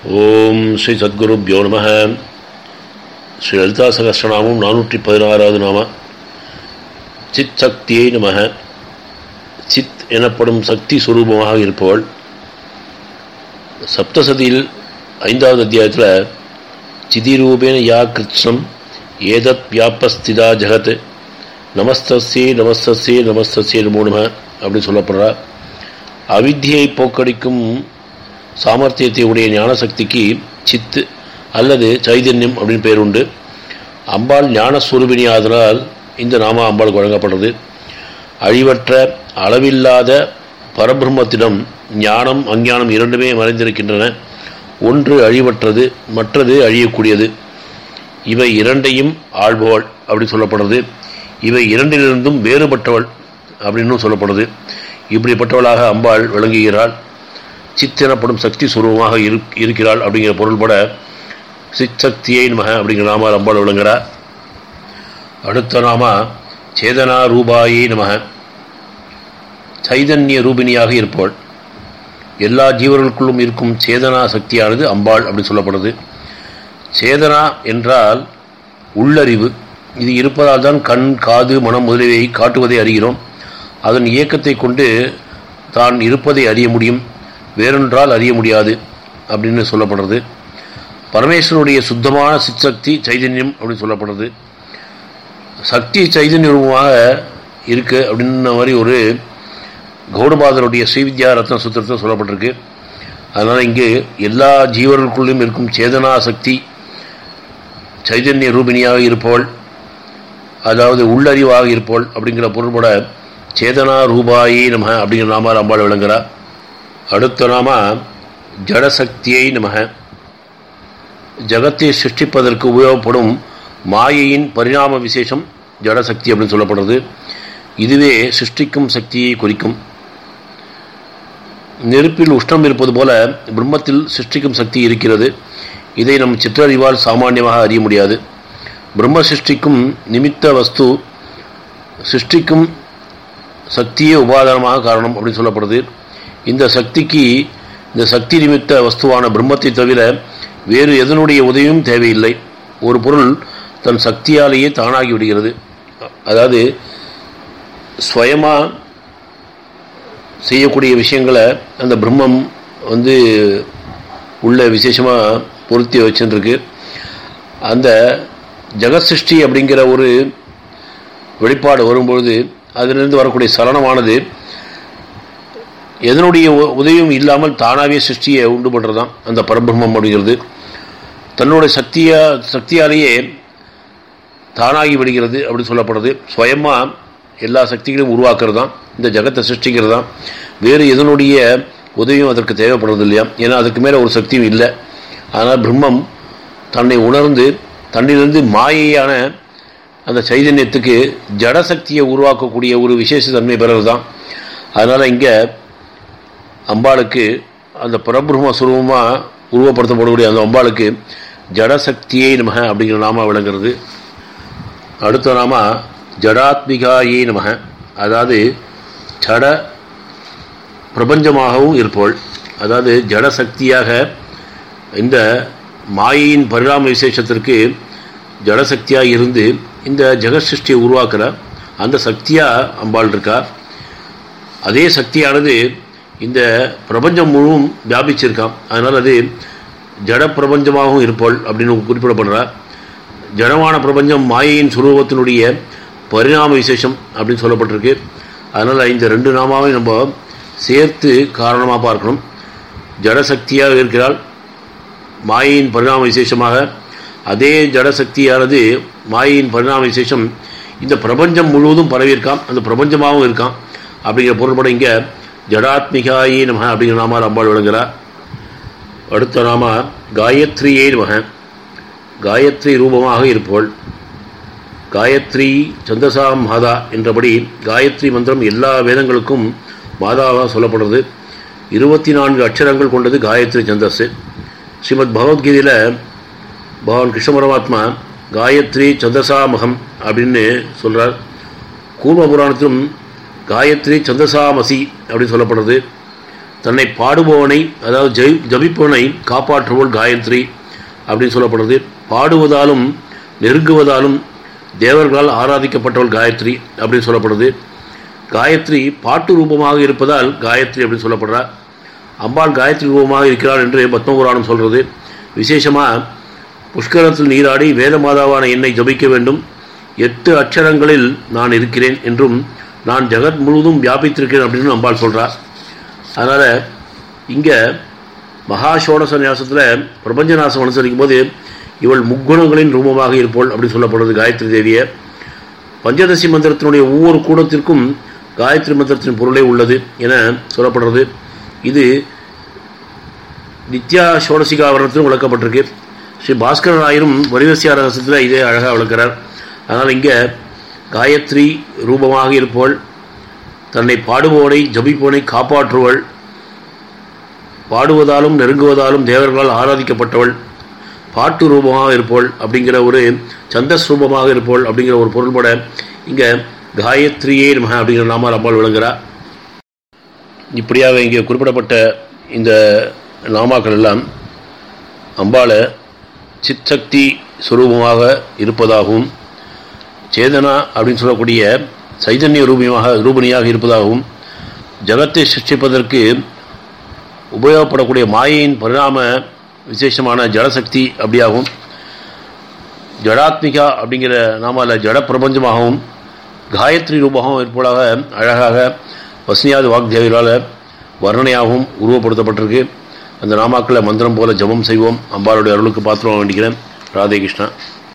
ஓம் ஸ்ரீ சத்குருப்யோ நம ஸ்ரீ லலிதா சகஸ்ரநாமம் நானூற்றி பதினாறாவது நாம சித் சக்தியை நம சித் எனப்படும் சக்தி சுரூபமாக இருப்பவள் சப்தசதியில் ஐந்தாவது அத்தியாயத்தில் சிதிரூபேன யா கிருஷ்ணம் ஏதத் வியாபஸ்திதா ஜெகத் நமஸ்தஸ்யே நமஸ்தஸ்யே நமஸ்தஸ்யே நமோ நம அப்படின்னு சொல்லப்படுறா அவித்தியை போக்கடிக்கும் சாமர்த்தியத்தை உடைய ஞானசக்திக்கு சித்து அல்லது சைதன்யம் அப்படின்னு பேர் உண்டு அம்பாள் ஞானஸ்வரூபிணி ஆதலால் இந்த நாம அம்பாளுக்கு வழங்கப்படுறது அழிவற்ற அளவில்லாத பரபிரம்மத்திடம் ஞானம் அஞ்ஞானம் இரண்டுமே மறைந்திருக்கின்றன ஒன்று அழிவற்றது மற்றது அழியக்கூடியது இவை இரண்டையும் ஆள்பவள் அப்படி சொல்லப்படுறது இவை இரண்டிலிருந்தும் வேறுபட்டவள் அப்படின்னு சொல்லப்படுது இப்படிப்பட்டவளாக அம்பாள் விளங்குகிறாள் சித் எனப்படும் சக்தி சுரூபமாக இரு இருக்கிறாள் அப்படிங்கிற பொருள்பட சித் சக்தியை நமக அப்படிங்கிற நாம அம்பாள் விளங்குகிறார் அடுத்த நாம சேதனா ரூபாயே நமக சைதன்ய ரூபிணியாக இருப்பவள் எல்லா ஜீவர்களுக்குள்ளும் இருக்கும் சேதனா சக்தியானது அம்பாள் அப்படி சொல்லப்படுது சேதனா என்றால் உள்ளறிவு இது இருப்பதால் தான் கண் காது மனம் முதலியவை காட்டுவதை அறிகிறோம் அதன் இயக்கத்தை கொண்டு தான் இருப்பதை அறிய முடியும் வேறொன்றால் அறிய முடியாது அப்படின்னு சொல்லப்படுறது பரமேஸ்வருடைய சுத்தமான சிற்சக்தி சைதன்யம் அப்படின்னு சொல்லப்படுறது சக்தி சைதன்ய ரூபமாக இருக்கு அப்படின்ன மாதிரி ஒரு கௌடபாதருடைய ஸ்ரீவித்யா ரத்ன சுத்திரத்தில் சொல்லப்பட்டிருக்கு அதனால் இங்கு எல்லா ஜீவர்களுக்குள்ளும் இருக்கும் சேதனா சக்தி சைதன்ய ரூபிணியாக இருப்பவள் அதாவது உள்ளறிவாக இருப்பவள் அப்படிங்கிற பொருள்பட சேதனா ரூபாயே நம அப்படிங்கிற நாம அம்பாள் விளங்குகிறார் அடுத்த நாம ஜடசக்தியை நமக ஜகத்தை சிருஷ்டிப்பதற்கு உபயோகப்படும் மாயையின் பரிணாம விசேஷம் ஜடசக்தி அப்படின்னு சொல்லப்படுறது இதுவே சிருஷ்டிக்கும் சக்தியை குறிக்கும் நெருப்பில் உஷ்ணம் இருப்பது போல பிரம்மத்தில் சிருஷ்டிக்கும் சக்தி இருக்கிறது இதை நம் சிற்றறிவால் சாமானியமாக அறிய முடியாது பிரம்ம சிருஷ்டிக்கும் நிமித்த வஸ்து சிருஷ்டிக்கும் சக்தியே உபாதானமாக காரணம் அப்படின்னு சொல்லப்படுது இந்த சக்திக்கு இந்த சக்தி நிமித்த வஸ்துவான பிரம்மத்தை தவிர வேறு எதனுடைய உதவியும் தேவையில்லை ஒரு பொருள் தன் சக்தியாலேயே தானாகி விடுகிறது அதாவது ஸ்வயமாக செய்யக்கூடிய விஷயங்களை அந்த பிரம்மம் வந்து உள்ள விசேஷமாக பொருத்தி வச்சுருக்கு அந்த ஜெகத் சிருஷ்டி அப்படிங்கிற ஒரு வெளிப்பாடு வரும்பொழுது அதிலிருந்து வரக்கூடிய சலனமானது எதனுடைய உதவியும் இல்லாமல் தானாகவே சிருஷ்டியை உண்டு பண்ணுறது தான் அந்த பரபிரம்மம் அப்படிங்கிறது தன்னுடைய சக்தியா சக்தியாலேயே தானாகி விடுகிறது அப்படின்னு சொல்லப்படுறது சுயமாக எல்லா சக்திகளையும் உருவாக்குறது தான் இந்த ஜகத்தை சிருஷ்டிக்கிறது தான் வேறு எதனுடைய உதவியும் அதற்கு தேவைப்படுறது இல்லையா ஏன்னா அதுக்கு மேலே ஒரு சக்தியும் இல்லை அதனால் பிரம்மம் தன்னை உணர்ந்து தன்னிலிருந்து மாயையான அந்த சைதன்யத்துக்கு ஜடசக்தியை உருவாக்கக்கூடிய ஒரு விசேஷ தன்மை பெறது தான் அதனால் இங்கே அம்பாளுக்கு அந்த பரபிரம்ம சுரூபமாக உருவப்படுத்தப்படக்கூடிய அந்த அம்பாளுக்கு ஜடசக்தியை நமக அப்படிங்கிற நாம விளங்குறது அடுத்த நாம ஜடாத்மிகாயே நமக அதாவது ஜட பிரபஞ்சமாகவும் இருப்போள் அதாவது ஜடசக்தியாக இந்த மாயையின் பரிணாம விசேஷத்திற்கு ஜடசக்தியாக இருந்து இந்த ஜெகத் சிருஷ்டியை உருவாக்குற அந்த சக்தியாக அம்பாள் இருக்கா அதே சக்தியானது இந்த பிரபஞ்சம் முழுவதும் வியாபிச்சிருக்கான் அதனால் அது ஜட பிரபஞ்சமாகவும் இருப்பாள் அப்படின்னு குறிப்பிடப்படுறா ஜடமான பிரபஞ்சம் மாயையின் சுரூபத்தினுடைய பரிணாம விசேஷம் அப்படின்னு சொல்லப்பட்டிருக்கு அதனால் இந்த ரெண்டு நாமாவையும் நம்ம சேர்த்து காரணமாக பார்க்கணும் ஜடசக்தியாக இருக்கிறாள் மாயையின் பரிணாம விசேஷமாக அதே ஜடசக்தியானது மாயையின் பரிணாம விசேஷம் இந்த பிரபஞ்சம் முழுவதும் பரவியிருக்கான் அந்த பிரபஞ்சமாகவும் இருக்கான் அப்படிங்கிற பொருள்பட இங்கே ஜடாத்மிகாயே நமக அப்படிங்கிற நாம அம்பாள் விளங்குகிறார் அடுத்த நாம காயத்ரியே நமக காயத்ரி ரூபமாக இருப்பவள் காயத்ரி சந்தசா மாதா என்றபடி காயத்ரி மந்திரம் எல்லா வேதங்களுக்கும் மாதாவாக சொல்லப்படுறது இருபத்தி நான்கு அக்ஷரங்கள் கொண்டது காயத்ரி சந்தஸ் ஸ்ரீமத் பகவத்கீதையில் பகவான் கிருஷ்ண பரமாத்மா காயத்ரி சந்தசாமகம் அப்படின்னு சொல்கிறார் கூர்ம புராணத்திலும் காயத்ரி சந்தசாமசி அப்படின்னு சொல்லப்படுறது தன்னை பாடுபவனை அதாவது ஜெய் ஜபிப்பவனை காப்பாற்றுவோள் காயத்ரி அப்படின்னு சொல்லப்படுறது பாடுவதாலும் நெருங்குவதாலும் தேவர்களால் ஆராதிக்கப்பட்டவள் காயத்ரி அப்படின்னு சொல்லப்படுது காயத்ரி பாட்டு ரூபமாக இருப்பதால் காயத்ரி அப்படின்னு சொல்லப்படுறா அம்பாள் காயத்ரி ரூபமாக இருக்கிறாள் என்று பத்மபுராணம் சொல்கிறது விசேஷமாக புஷ்கரத்தில் நீராடி வேத மாதாவான என்னை ஜபிக்க வேண்டும் எட்டு அக்ஷரங்களில் நான் இருக்கிறேன் என்றும் நான் ஜெகத் முழுவதும் வியாபித்திருக்கிறேன் அப்படின்னு அம்பாள் சொல்கிறார் அதனால் இங்கே மகாஷோடச நியாசத்தில் பிரபஞ்சநாசம் அனுசரிக்கும் போது இவள் முக்குணங்களின் ரூபமாக இருப்போள் அப்படி சொல்லப்படுறது காயத்ரி தேவியை பஞ்சதசி மந்திரத்தினுடைய ஒவ்வொரு கூடத்திற்கும் காயத்ரி மந்திரத்தின் பொருளே உள்ளது என சொல்லப்படுறது இது நித்யா சோடசிகா வர்ணத்திலும் விளக்கப்பட்டிருக்கு ஸ்ரீ பாஸ்கர ராயரும் வரிவசியா ரகசத்தில் இதே அழகாக விளக்கிறார் அதனால் இங்கே காயத்ரி ரூபமாக இருப்பவள் தன்னை பாடுபவனை ஜபிப்பவனை காப்பாற்றுவள் பாடுவதாலும் நெருங்குவதாலும் தேவர்களால் ஆராதிக்கப்பட்டவள் பாட்டு ரூபமாக இருப்போள் அப்படிங்கிற ஒரு சந்தஸ் ரூபமாக இருப்போள் அப்படிங்கிற ஒரு பொருள்பட இங்கே காயத்ரியே நம அப்படிங்கிற நாமால் அம்பாள் விளங்குறா இப்படியாக இங்கே குறிப்பிடப்பட்ட இந்த நாமாக்கள் எல்லாம் அம்பாளை சித்தக்தி சுரூபமாக இருப்பதாகவும் சேதனா அப்படின்னு சொல்லக்கூடிய சைதன்ய ரூபியமாக ரூபிணியாக இருப்பதாகவும் ஜகத்தை சிருஷ்டிப்பதற்கு உபயோகப்படக்கூடிய மாயையின் பரிணாம விசேஷமான ஜடசக்தி அப்படியாகவும் ஜடாத்மிகா அப்படிங்கிற நாமால ஜட பிரபஞ்சமாகவும் காயத்ரி ரூபமாகவும் இருப்பதாக அழகாக வசனியாத வாக்தேவியால் வர்ணனையாகவும் உருவப்படுத்தப்பட்டிருக்கு அந்த நாமாக்களை மந்திரம் போல ஜபம் செய்வோம் அம்பாளுடைய அருளுக்கு பாத்திரம் வேண்டிக்கிறேன் ராதே கிருஷ்ணா